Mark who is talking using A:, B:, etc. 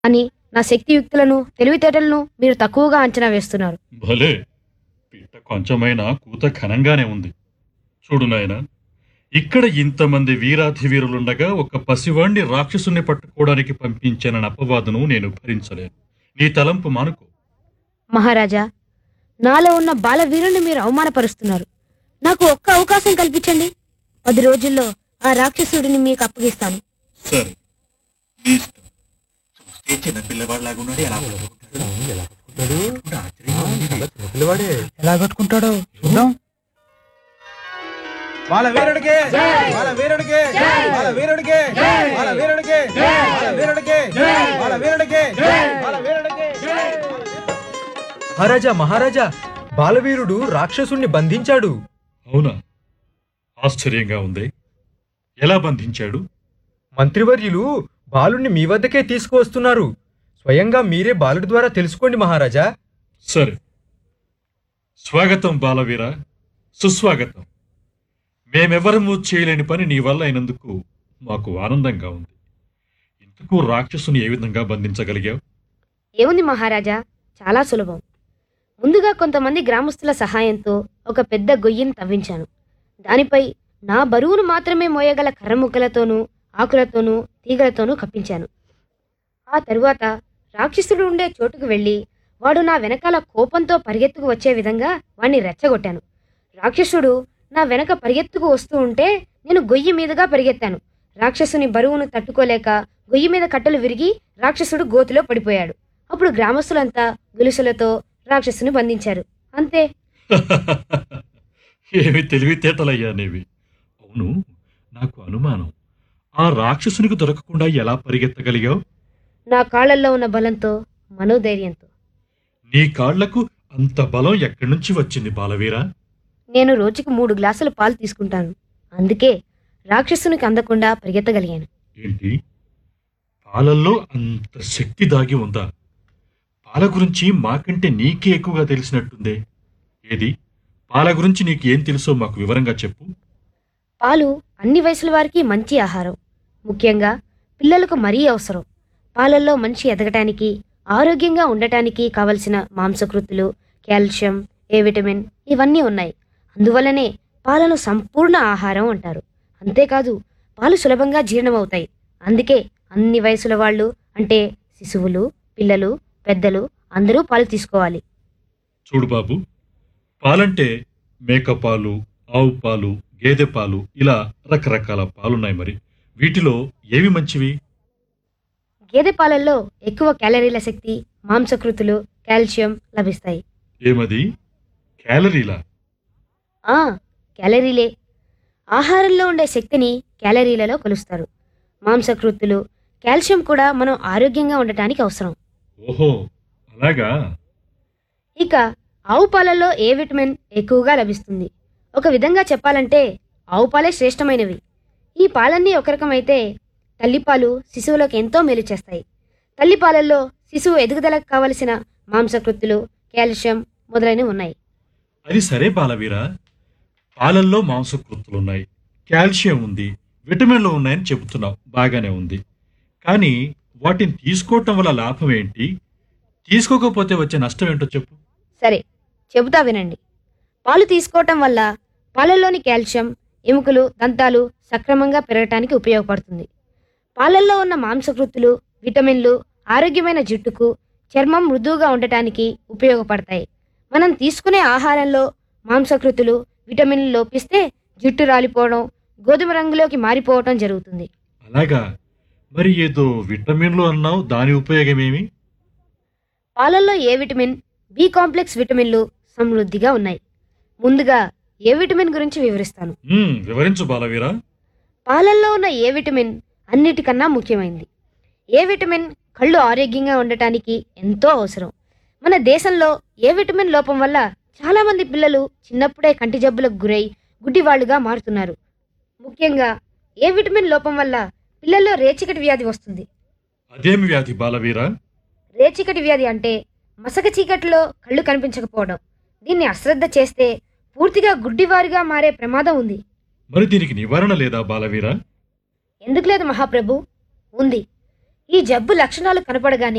A: అని నా శక్తియుక్తులను తెలివితేటలను మీరు తక్కువగా అంచనా వేస్తున్నారు
B: భలే పిట్ట కొంచెమైనా కూత ఘనంగానే ఉంది చూడు నాయనా ఇక్కడ ఇంతమంది వీరాధి వీరులుండగా ఒక పసివాణ్ణి రాక్షసుని పట్టుకోవడానికి పంపించానన్న అపవాదును నేను భరించలేను నీ తలంపు మానుకో
A: మహారాజా నాలో ఉన్న బాలవీరుని మీరు అవమానపరుస్తున్నారు నాకు ఒక్క అవకాశం కల్పించండి పది రోజుల్లో ఆ రాక్షసుడిని మీకు అప్పగిస్తాను
B: సరే నీ ఇష్టం చూస్తే చిన్న పిల్లవాడిలాగున్నాడు ఎలా పట్టుకుంటాడు? ఇప్పుడు ఆశ్చర్యంగా ఉంది.
C: పిల్లవాడే
D: ఎలా కట్టుకుంటాడో చూద్దాం
C: వాళ్ళ వీరుడికి వాళ్ళ వీరుడికి వాళ్ళ వీరుడికి వాళ్ళ వీరుడికి వాళ్ళ వీరుడికి వాళ్ళ వీరుడికి వాళ్ళ వీరుడికి మహారాజా మహారాజా బాలవీరుడు రాక్షసుణ్ణి బంధించాడు
B: అవునా ఆశ్చర్యంగా ఉంది ఎలా బంధించాడు
C: మంత్రివర్యులు బాలుణ్ణి మీ వద్దకే తీసుకువస్తున్నారు స్వయంగా మీరే బాలుడి ద్వారా తెలుసుకోండి మహారాజా
B: సరే స్వాగతం బాలవీర సుస్వాగతం మేమెవరము చేయలేని పని నీ వల్ల అయినందుకు మాకు ఆనందంగా ఉంది ఇంతకు రాక్షసుని ఏ విధంగా బంధించగలిగావు
A: ఏముంది మహారాజా చాలా సులభం ముందుగా కొంతమంది గ్రామస్తుల సహాయంతో ఒక పెద్ద గొయ్యిని తవ్వించాను దానిపై నా బరువును మాత్రమే మోయగల కర్రముక్కలతోనూ ఆకులతోనూ తీగలతోనూ కప్పించాను ఆ తరువాత రాక్షసుడు ఉండే చోటుకు వెళ్ళి వాడు నా వెనకాల కోపంతో పరిగెత్తుకు వచ్చే విధంగా వాణ్ణి రెచ్చగొట్టాను రాక్షసుడు నా వెనక పరిగెత్తుకు వస్తూ ఉంటే నేను గొయ్యి మీదుగా పరిగెత్తాను రాక్షసుని బరువును తట్టుకోలేక గొయ్యి మీద కట్టెలు విరిగి రాక్షసుడు గోతిలో పడిపోయాడు అప్పుడు గ్రామస్తులంతా గొలుసులతో రాక్షసుని బంధించారు అంతే
B: ఏమి తెలివితేటలయ్యా నీవి అవును నాకు అనుమానం ఆ రాక్షసునికి దొరకకుండా ఎలా పరిగెత్తగలిగావు
A: నా కాళ్ళల్లో ఉన్న బలంతో మనోధైర్యంతో
B: నీ కాళ్లకు అంత బలం ఎక్కడి నుంచి వచ్చింది బాలవీరా
A: నేను రోజుకి మూడు గ్లాసులు పాలు తీసుకుంటాను అందుకే రాక్షసునికి అందకుండా పరిగెత్తగలిగాను
B: ఏంటి పాలల్లో అంత శక్తి దాగి ఉందా పాల గురించి మాకంటే నీకే ఎక్కువగా తెలిసినట్టుందే ఏది పాల గురించి నీకు ఏం తెలుసో మాకు వివరంగా చెప్పు
A: పాలు అన్ని వయసుల వారికి మంచి ఆహారం ముఖ్యంగా పిల్లలకు మరీ అవసరం పాలల్లో మనిషి ఎదగటానికి ఆరోగ్యంగా ఉండటానికి కావలసిన మాంసకృతులు కాల్షియం ఏ విటమిన్ ఇవన్నీ ఉన్నాయి అందువల్లనే పాలను సంపూర్ణ ఆహారం అంటారు అంతేకాదు పాలు సులభంగా జీర్ణమవుతాయి అందుకే అన్ని వయసుల వాళ్ళు అంటే శిశువులు పిల్లలు పెద్దలు అందరూ పాలు తీసుకోవాలి
B: చూడు బాబు పాలంటే మేక పాలు ఆవు పాలు గేదె పాలు ఇలా రకరకాల పాలున్నాయి మరి వీటిలో ఏవి మంచివి
A: గేదె పాలల్లో ఎక్కువ క్యాలరీల శక్తి మాంసకృతులు కాల్షియం లభిస్తాయి
B: ఏమది క్యాలరీలా
A: ఆ క్యాలరీలే ఆహారంలో ఉండే శక్తిని క్యాలరీలలో కొలుస్తారు మాంసకృత్తులు కాల్షియం కూడా మనం ఆరోగ్యంగా ఉండటానికి అవసరం
B: ఓహో అలాగా
A: ఇక ఆవు పాలల్లో ఏ విటమిన్ ఎక్కువగా లభిస్తుంది ఒక విధంగా చెప్పాలంటే ఆవు పాలే శ్రేష్టమైనవి ఈ పాలన్నీ ఒక రకమైతే తల్లిపాలు శిశువులకు ఎంతో మేలు చేస్తాయి తల్లిపాలల్లో శిశువు ఎదుగుదలకు కావలసిన మాంసకృత్తులు కాల్షియం మొదలైనవి ఉన్నాయి
B: అది సరే బాలవీరా పాలల్లో మాంసకృత్తులున్నాయి కాల్షియం ఉంది విటమిన్లు ఉన్నాయని చెబుతున్నావు బాగానే ఉంది కానీ వాటిని తీసుకోవటం వల్ల లాభం ఏంటి తీసుకోకపోతే వచ్చే నష్టం ఏంటో చెప్పు
A: సరే చెబుతా వినండి పాలు తీసుకోవటం వల్ల పాలల్లోని కాల్షియం ఎముకలు దంతాలు సక్రమంగా పెరగటానికి ఉపయోగపడుతుంది పాలల్లో ఉన్న మాంసకృతులు విటమిన్లు ఆరోగ్యమైన జుట్టుకు చర్మం మృదువుగా ఉండటానికి ఉపయోగపడతాయి మనం తీసుకునే ఆహారంలో మాంసకృతులు విటమిన్లు లోపిస్తే జుట్టు రాలిపోవడం గోధుమ రంగులోకి మారిపోవటం జరుగుతుంది
B: అలాగా మరి ఏదో విటమిన్లు అన్నావు దాని ఉపయోగమేమి
A: పాలల్లో ఏ విటమిన్ బి కాంప్లెక్స్ విటమిన్లు సమృద్ధిగా ఉన్నాయి ముందుగా ఏ విటమిన్ గురించి వివరిస్తాను
B: ఉమ్, వివరించు బాలవీరా
A: పాలల్లో ఉన్న ఏ విటమిన్ అన్నిటికన్నా ముఖ్యమైనది ఏ విటమిన్ కళ్ళు ఆరోగ్యంగా ఉండటానికి ఎంతో అవసరం మన దేశంలో ఏ విటమిన్ లోపం వల్ల చాలామంది పిల్లలు చిన్నప్పుడే కంటి జబ్బులకు గురై గుడ్డివాళ్లుగా మారుతున్నారు ముఖ్యంగా ఏ విటమిన్ లోపం వల్ల పిల్లల్లో రేచికటి వ్యాధి వస్తుంది
B: అదేమి వ్యాధి బాలవీరా
A: రేచికటి వ్యాధి అంటే మసక చీకటిలో కళ్ళు కనిపించకపోవడం దీన్ని అశ్రద్ధ చేస్తే పూర్తిగా గుడ్డివారిగా మారే ప్రమాదం ఉంది
B: మరి దీనికి నివారణ లేదా బాలవీరా
A: ఎందుకు లేదు మహాప్రభు ఉంది ఈ జబ్బు లక్షణాలు కనపడగానే